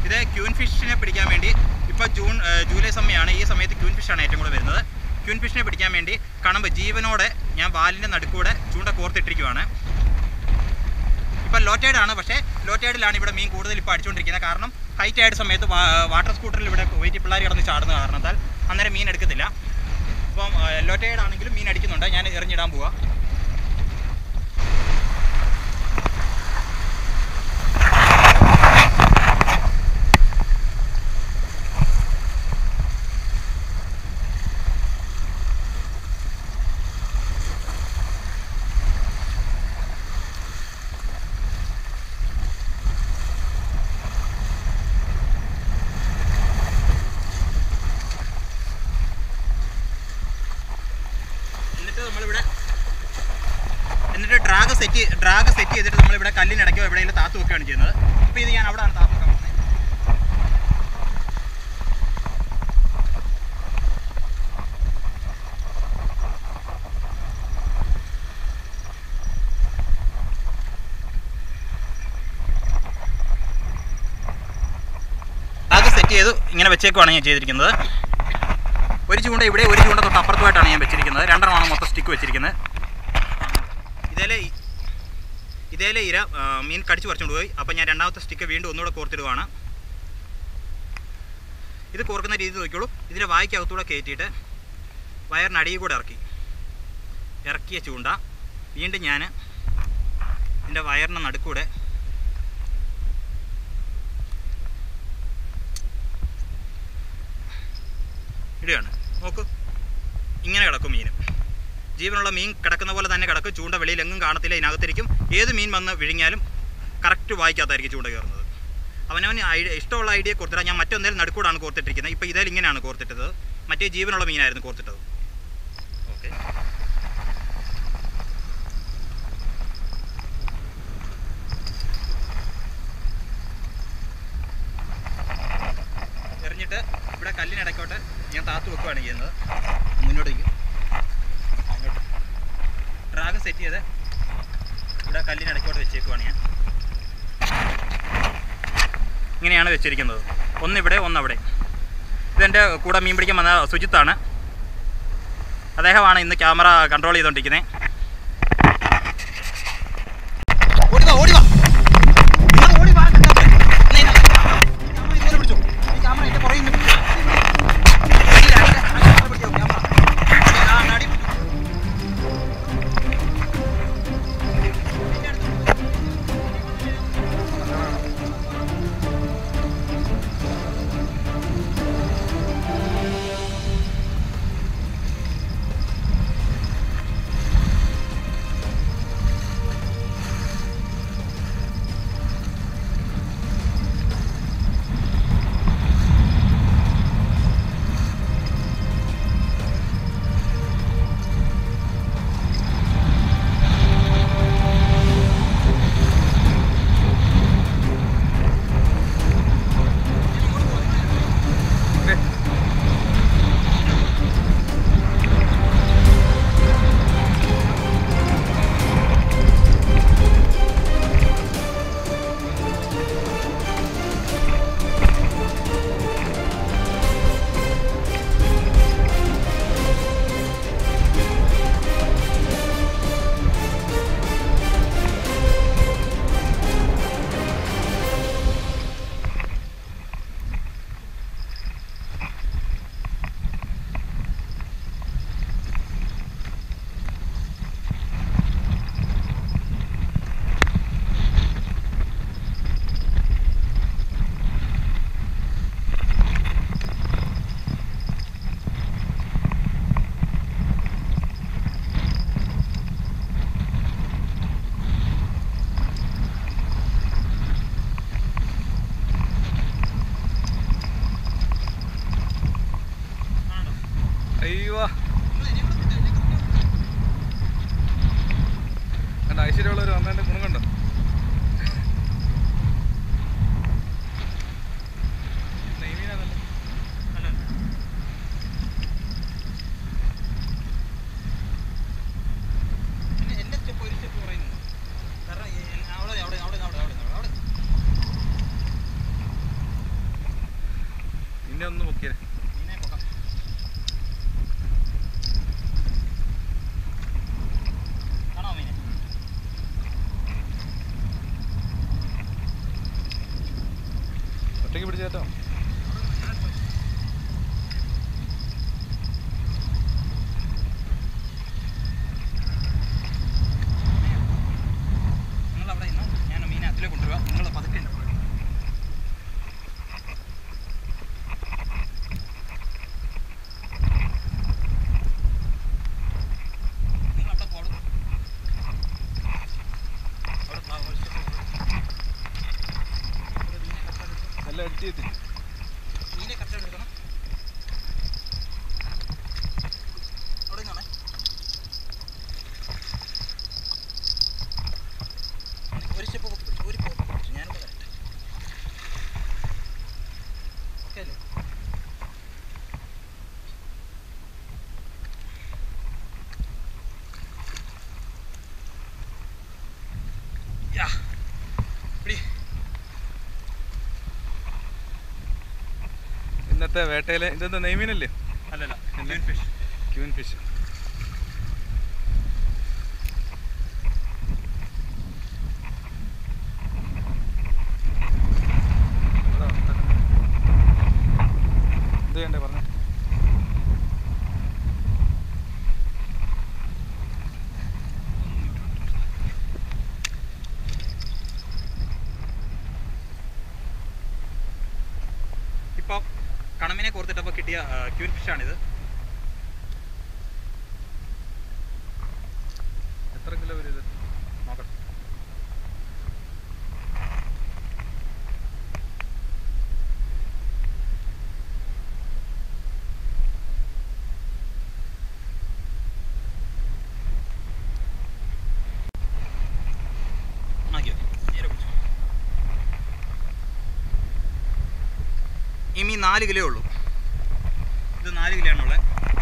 ഇത് ക്യൂൻ ഫിഷിനെ പിടിക്കാൻ വേണ്ടി ഇപ്പോൾ ജൂൺ ഏ, ജൂലൈ സമയമാണ് ഈ സമയത്ത് ക്യൂൻ ഫിഷാണ് ഏറ്റവും കൂടുതൽ വരുന്നത് ക്യൂൻ ഫിഷിനെ പിടിക്കാൻ വേണ്ടി കണമ്പ് ജീവനോടെ ഞാൻ വാലിൻ്റെ നടുക്കൂടെ ചൂണ്ട കോർത്തിട്ടിരിക്കുവാണ് ഇപ്പം ലോ ടൈഡ് ആണ് പക്ഷേ ലോ ടൈഡിലാണ് ഇവിടെ മീൻ കൂടുതൽ ഇപ്പോൾ അടിച്ചുകൊണ്ടിരിക്കുന്നത് കാരണം ഹൈ ടൈഡ് സമയത്ത് വാ- വാട്ടർ സ്കൂട്ടറിൽ ഇവിടെ വെയിറ്റ് പിള്ളേർ കിടന്ന് ചാടുന്ന കാരണത്താൽ അന്നേരം മീൻ എടുക്കത്തില്ല ഇപ്പം ലോ ടൈഡ് ആണെങ്കിലും മീൻ അടിക്കുന്നുണ്ട് ഞാൻ എറിഞ്ഞിടാൻ പോവാം എന്നിട്ട് നമ്മളിവിടെ എന്നിട്ട് ഡ്രാഗ് സെറ്റ് ഡ്രാഗ് സെറ്റ് ചെയ്തിട്ട് നമ്മളിവിടെ കല്ലിനിടയ്ക്കോ എവിടെയെങ്കിലും താത്തു വെക്കുകയാണ് ചെയ്യുന്നത് അപ്പോൾ ഇത് ഞാൻ അവിടെയാണ് താത്തു വെക്കാൻ പോകുന്നത് ഡ്രാഗ് സെറ്റ് ചെയ്ത് ഇങ്ങനെ വെച്ചേക്കുവാണ് ഞാൻ ചെയ്തിരിക്കുന്നത് ഒരു ചൂണ്ട ഇവിടെ ഒരു ചൂണ്ട തൊട്ട് അപ്പുറത്തുമായിട്ടാണ് ഞാൻ വെച്ചിരിക്കുന്നത് രണ്ടെണ്ണമാണ് മൊത്തം സ്റ്റിക്ക് വെച്ചിരിക്കുന്നത് ഇതേലെ ഇതേലെ ഇര ആ, മീൻ കടിച്ചു പറിച്ചുകൊണ്ട് പോയി അപ്പോൾ ഞാൻ രണ്ടാമത്തെ സ്റ്റിക്ക് വീണ്ടും ഒന്നുകൂടെ കോർത്തിടുവാണ് ഇത് കോർക്കുന്ന രീതി നോക്കിയോളൂ ഇതിൻ്റെ വായ്ക്കകത്തൂടെ കയറ്റിയിട്ട് വയറിനടിയിൽ കൂടെ ഇറക്കി ഇറക്കിയ ചൂണ്ട വീണ്ടും ഞാൻ ഇതിൻ്റെ വയറിന് നടുക്കൂടെ ഇടുകയാണ് നോക്കൂ ഇങ്ങനെ കിടക്കും മീൻ ജീവനുള്ള മീൻ കിടക്കുന്ന പോലെ തന്നെ കിടക്കും ചൂണ്ട വെളിയിൽ എങ്ങും കാണത്തില്ല ഇതിനകത്തിരിക്കും ഏത് മീൻ വന്ന് വിഴിഞ്ഞാലും കറക്റ്റ് വായിക്കാത്തായിരിക്കും ചൂണ്ട കയറുന്നത് അവനവന് ഐഡിയ ഇഷ്ടമുള്ള ഐഡിയ കോർത്തിട്ടാ ഞാൻ മറ്റൊന്നേലും നടുക്കൂടാണ് കോർത്തിട്ടിരിക്കുന്നത് ഇപ്പോൾ ഇതേൽ ഇങ്ങനെയാണ് കോർത്തിട്ടത് മറ്റേ ജീവനുള്ള മീനായിരുന്നു കോർത്തിട്ടത് ഓക്കെ എറിഞ്ഞിട്ട് ഇവിടെ കല്ലിനിടയ്ക്കോട്ട് ഞാൻ താത്തു വെക്കുകയാണ് ചെയ്യുന്നത് മുന്നോട്ടേക്ക് അങ്ങോട്ട് ഡ്രാഗ് സെറ്റ് ചെയ്ത് ഇവിടെ കല്ലിനിടയ്ക്കോട്ട് വെച്ചേക്കുവാണ് ഞാൻ ഇങ്ങനെയാണ് വെച്ചിരിക്കുന്നത് ഒന്നിവിടെ ഒന്നവിടെ ഇതെൻ്റെ കൂടെ മീൻ പിടിക്കാൻ വന്ന സുജിത്താണ് അദ്ദേഹമാണ് ഇന്ന് ക്യാമറ കൺട്രോൾ ചെയ്തുകൊണ്ടിരിക്കുന്നത് ഓടി വാ ഓടി വാ ഇങ്ങോട്ട് ഓടി വാ കണ്ടാ. ഇന്ന് ഇന്ന് ക്യാമറ ഇതുപോലെ പിടിച്ചോ. ഈ ക്യാമറ എൻ്റെ പുറകിൽ നിന്ന് പിടിച്ചോ. ഇല്ല, ഇല്ല, അങ്ങനെ പിടിച്ചോ, ക്യാമറ. ആ, അങ്ങാടി പിടിച്ചോ. അയ്യോ കണ്ട ഐശ്വര്യമുള്ളവർ വന്നതിന്റെ ഗുണം കണ്ടോ നെയ്മീനാണല്ലോ എൻ്റെ സ്റ്റെപ്പ് ഒരു സ്റ്റെപ്പ് പറയുന്നു കാരണം ഈ- അവിടെ അവിടെ അവിടെ അവിടെ അവിടെ അവിടെ പിന്നെ ഒന്ന് പൊക്കിയേ മീനെ പൊക്കാം കാണാമോ മീനെ ഒറ്റയ്ക്ക് പിടിച്ചേട്ടോ നിങ്ങൾ അവിടെ ഇന്നോ ഞാൻ മീനെ അതിലെ കൊണ്ടുവരാം നിങ്ങൾ പതുക്കെ ഉണ്ട് നിങ്ങൾ അവിടെ പോടും അവിടെ പോ, ഒരു step പോടും. ഇവിടെ മീനെ correct ആയിട്ട് എടുക്കണം. നല്ല അടിച്ച് എത്തി മീനെ correct ആയിട്ട് എടുക്കണം അവിടെ നിന്നാണേ ഒരു സ്റ്റെപ്പ് പൊക്കി പിടിച്ചു ഒരു പൊക്കി പിടിച്ചു ഞാനിവിടെ വരട്ടെ ഓക്കെ അല്ലേ യാ പിടി ഇന്നത്തെ വേട്ടയിലെ ഇതെന്താ നെയ്മീനല്ലേ അല്ലല്ല പിന്നെ? ക്യൂൻ ഫിഷ് ക്യൂൻ ഫിഷ് എന്ത് ചെയ്യണ്ടേ പറഞ്ഞു ഇപ്പോൾ കണമിനെ കോർത്തിട്ടപ്പോൾ കിട്ടിയ ആ, ക്യൂൻ ഫിഷാണിത് എത്ര കിലോ വരും ഇത് നോക്കട്ടെ ആക്കിയോ നേരെ പിടിച്ചോ ഈ മീൻ നാല് കിലോ ഉള്ളൂ ഇത് നാല് കിലോ ആണുള്ളത്